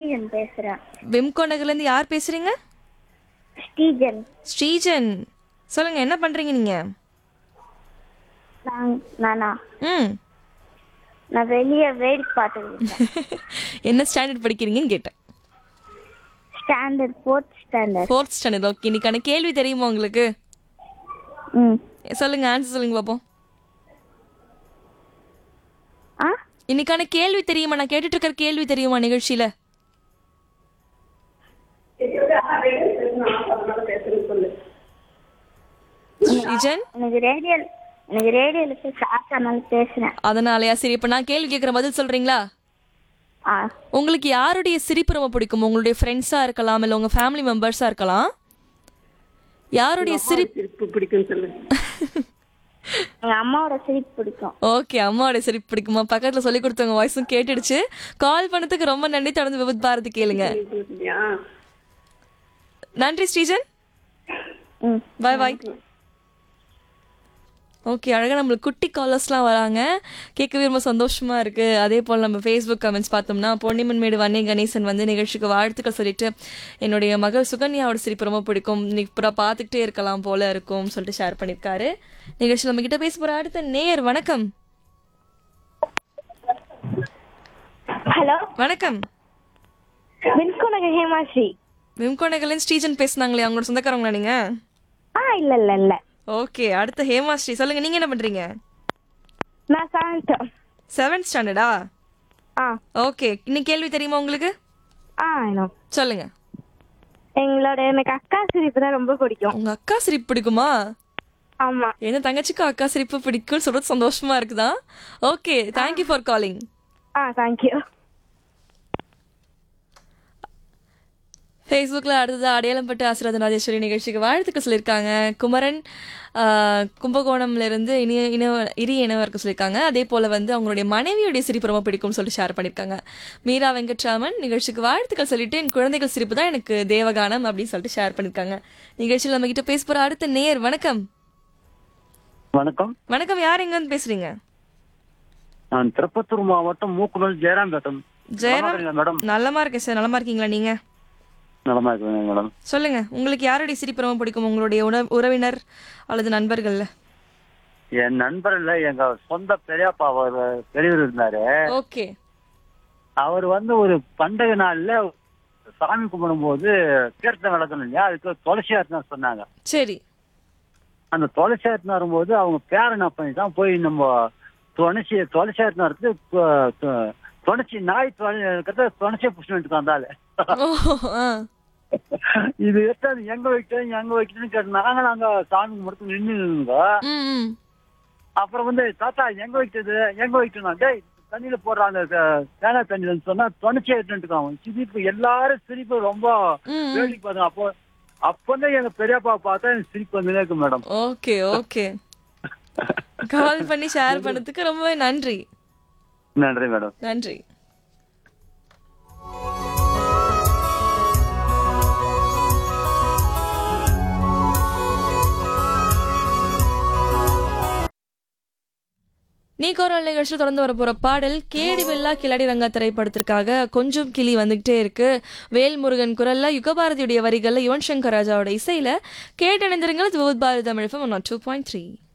ஸ்ரீஜன் பேசுறேன் விம்கோ நகர்லேருந்து யார் பேசுறீங்க ஸ்ரீஜன் ஸ்ரீஜன் சொல்லுங்க என்ன பண்றீங்க நீங்க நான் நானா ம் நான் வெளியே வேடிக்கை பார்த்துட்டு இருக்கேன் என்ன ஸ்டாண்டர்ட் படிக்கிறீங்கன்னு கேட்டேன் standard fourth standard fourth standard okay இன்னைக்கான கேள்வி தெரியுமா உங்களுக்கு ம் சொல்லுங்க ஆன்சர் சொல்லுங்க பாப்போம் ஆ இன்னைக்கான கேள்வி தெரியுமா நான் கேட்டுட்டு இருக்கிற கேள்வி தெரியுமா நிகழ்ச்சியில ஸ்ரீஜன் எனக்கு ரேடியோ எனக்கு ரேடியோல போய் சாப்பிட்டனால பேசுறேன் அதனாலயா சரி இப்ப நான் கேள்வி கேட்குற பதில் சொல்றீங்களா ஆ உங்களுக்கு யாருடைய சிரிப்பு ரொம்ப பிடிக்கும் உங்களுடைய ஃப்ரெண்ட்ஸா இருக்கலாம் இல்ல உங்க ஃபேமிலி மெம்பர்ஸா இருக்கலாம் யாருடைய சிரிப்பு சிரிப்பு பிடிக்கும் சொல்லு எங்க அம்மாவோட சிரிப்பு பிடிக்கும் ஓகே அம்மாவோட சிரிப்பு பிடிக்குமா பக்கத்துல சொல்லி கொடுத்தவங்க வாய்ஸும் கேட்டுடுச்சு கால் பண்ணதுக்கு ரொம்ப நன்றி தொடர்ந்து விபத் பாரதி கேளுங்க சொல்லியா நன்றி ஸ்ரீஜன் ம் பாய் பாய் ஓகே அழகாக நம்மளுக்கு குட்டி காலர்ஸ்லாம் வராங்க கேட்கவே ரொம்ப சந்தோஷமா இருக்கு அதே போல் நம்ம ஃபேஸ்புக் கமெண்ட்ஸ் பார்த்தோம்னா பொன்னிமன் மேடு வன்னி கணேசன் வந்து நிகழ்ச்சிக்கு வாழ்த்துக்கள் சொல்லிட்டு என்னுடைய மகள் சுகன்யாவோட சிரிப்பு ரொம்ப பிடிக்கும் இப்போ பார்த்துக்கிட்டே இருக்கலாம் போல இருக்கும் சொல்லிட்டு ஷேர் பண்ணியிருக்காரு நிகழ்ச்சி நம்ம கிட்ட பேச போற அடுத்த நேர் வணக்கம் ஹலோ வணக்கம் வின்கோனக ஹேமாஸ்ரீ விம்கோனகலன் ஸ்ரீஜன் பேசுனாங்களே அவங்களோட சொந்தக்காரங்களா நீங்க ஆ இல்ல இல்ல இல்ல ஓகே அடுத்த ஹேமாஸ்ரீ சொல்லுங்க நீங்க என்ன பண்றீங்க நான் சாப்பிட்டேன் செவன்த் ஸ்டாண்டர்டா ஆ ஓகே இன்னைக்கு கேள்வி தெரியுமா உங்களுக்கு ஆ ஐநோ சொல்லுங்க எங்களோட எனக்கு அக்கா சிரிப்பு தான் ரொம்ப பிடிக்கும் உங்க அக்கா சிரிப்பு பிடிக்குமா ஆமா என்ன தங்கச்சிக்கும் அக்கா சிரிப்பு பிடிக்கும்னு சொல்றது சந்தோஷமா இருக்குதா okay thank you for calling ah thank you ஃபேஸ்புக்கில் அடுத்தது அடையாளம்பட்டு ஆசீர்வாத ராஜேஸ்வரி நிகழ்ச்சிக்கு வாழ்த்துக்கள் சொல்லியிருக்காங்க குமரன் ஆஹ், கும்பகோணம்ல இருந்து இனிய இனவ இரிய இனவருக்கு சொல்லியிருக்காங்க அதே போல் வந்து அவங்களுடைய மனைவியுடைய சிரிப்பு ரொம்ப பிடிக்கும்னு சொல்லி ஷேர் பண்ணியிருக்காங்க மீரா வெங்கட்ராமன் நிகழ்ச்சிக்கு வாழ்த்துக்கள் சொல்லிட்டு என் குழந்தைகள் சிரிப்பு தான் எனக்கு தேவகானம் அப்படின்னு சொல்லிட்டு ஷேர் பண்ணியிருக்காங்க நிகழ்ச்சியில் நம்ம கிட்ட பேச போகிற அடுத்த நேர் வணக்கம் வணக்கம் வணக்கம் யார் எங்கேருந்து பேசுறீங்க நான் திருப்பத்தூர் மாவட்டம் மூக்குமல் ஜெயராம் பேட்டம் ஜெயராம் மேடம் நல்லமா இருக்கேன் சார் நலமா இருக்கீங்களா நீங்க நலமா இருக்குங்க மேடம் சொல்லுங்க உங்களுக்கு யாருடைய சிரிப்பு ரொம்ப பிடிக்கும் உங்களுடைய உண உறவினர் அல்லது நண்பர்கள்ல என் நண்பர் இல்ல எங்க சொந்த பெரியப்பா அவர் பெரியவர் இருந்தாரு ஓகே அவர் வந்து ஒரு பண்டகை நாள்ல சாமி கும்பிடும் போது தீர்த்தம் விளக்கணும் இல்லையா அதுக்கு துளசி ஆத்தினா சொன்னாங்க சரி அந்த துளசி ஆத்தினா வரும்போது அவங்க பேர் என்ன பண்ணி தான் போய் நம்ம துளசி துளசி ஆத்தினா இருக்கு துணச்சி நாய் துணை துணச்சியை புஷ்ணிட்டு வந்தாலே ஓ ஆ இது எத்தாது எங்க வைக்கிறேன் எங்க வைக்கிறேன்னு கேட்டு நாங்க நாங்க சாமி கும்பிட்டு நின்னுங்க ம் ம் அப்புறம் வந்து தாத்தா எங்க வைக்கிறது எங்க வைக்கணும் டேய் தண்ணியில போடுற அந்த த- தேங்காய் தண்ணியில சொன்னா துணைச்சி எடுத்துட்டு சிரிப்பு எல்லாரும் சிரிப்பு ரொம்ப ம், வேடிக்கை பார்த்தாங்க அப்போ அப்பதான் எங்க பெரியப்பா பார்த்தா எனக்கு சிரிப்பு வந்துனே இருக்கு மேடம் ஓகே ஓகே கால் பண்ணி ஷேர் பண்ணதுக்கு ரொம்பவே நன்றி நன்றி மேடம் நன்றி நீ கோரல் நிகழ்ச்சி தொடர்ந்து வர போற பாடல் கேடி வெல்லா கிளாடி ரங்கா திரைப்படத்திற்காக கொஞ்சம் கிளி வந்துகிட்டே இருக்கு வேல்முருகன் குரல்ல யுகபாரதியுடைய வரிகள்ல யுவன் சங்கர் ராஜாவோட இசையில கேட்டணிந்திருங்கள் இது Bharathi Tamil two point three